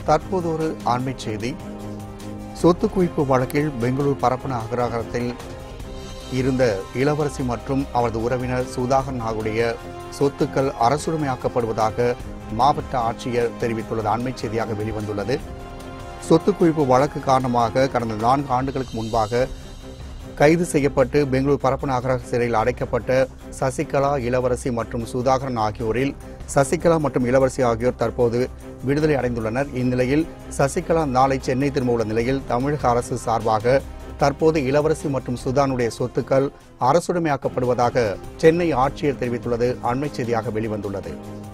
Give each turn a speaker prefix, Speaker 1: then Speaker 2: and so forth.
Speaker 1: தற்போது ஒரு ஆண்மை செய்தி சொத்து குவிப்பு வழக்கில் பெங்களூர் பரப்பன அகராகரத்தில் இருந்த இளவரசி மற்றும் அவரது உறவினர் சுதாகர் நாகுடைய சொத்துக்கள் அரசுடைமையாக்கப்படுவதாக மாவட்ட ஆட்சியர் தெரிவித்துள்ளது அண்மை செய்தியாக வெளிவந்துள்ளது சொத்து குவிப்பு வழக்கு காரணமாக கடந்த நான்கு ஆண்டுகளுக்கு முன்பாக கைது செய்யப்பட்டு பெங்களூர் பரப்பன அகராக சிறையில் அடைக்கப்பட்ட சசிகலா இளவரசி மற்றும் சுதாகரன் ஆகியோரில் சசிகலா மற்றும் இளவரசி ஆகியோர் தற்போது விடுதலை அடைந்துள்ளனர் இந்நிலையில் சசிகலா நாளை சென்னை திரும்ப உள்ள நிலையில் தமிழக அரசு சார்பாக தற்போது இளவரசி மற்றும் சுதானுடைய சொத்துக்கள் அரசுடைமையாக்கப்படுவதாக சென்னை ஆட்சியர் தெரிவித்துள்ளது அண்மை செய்தியாக வெளிவந்துள்ளது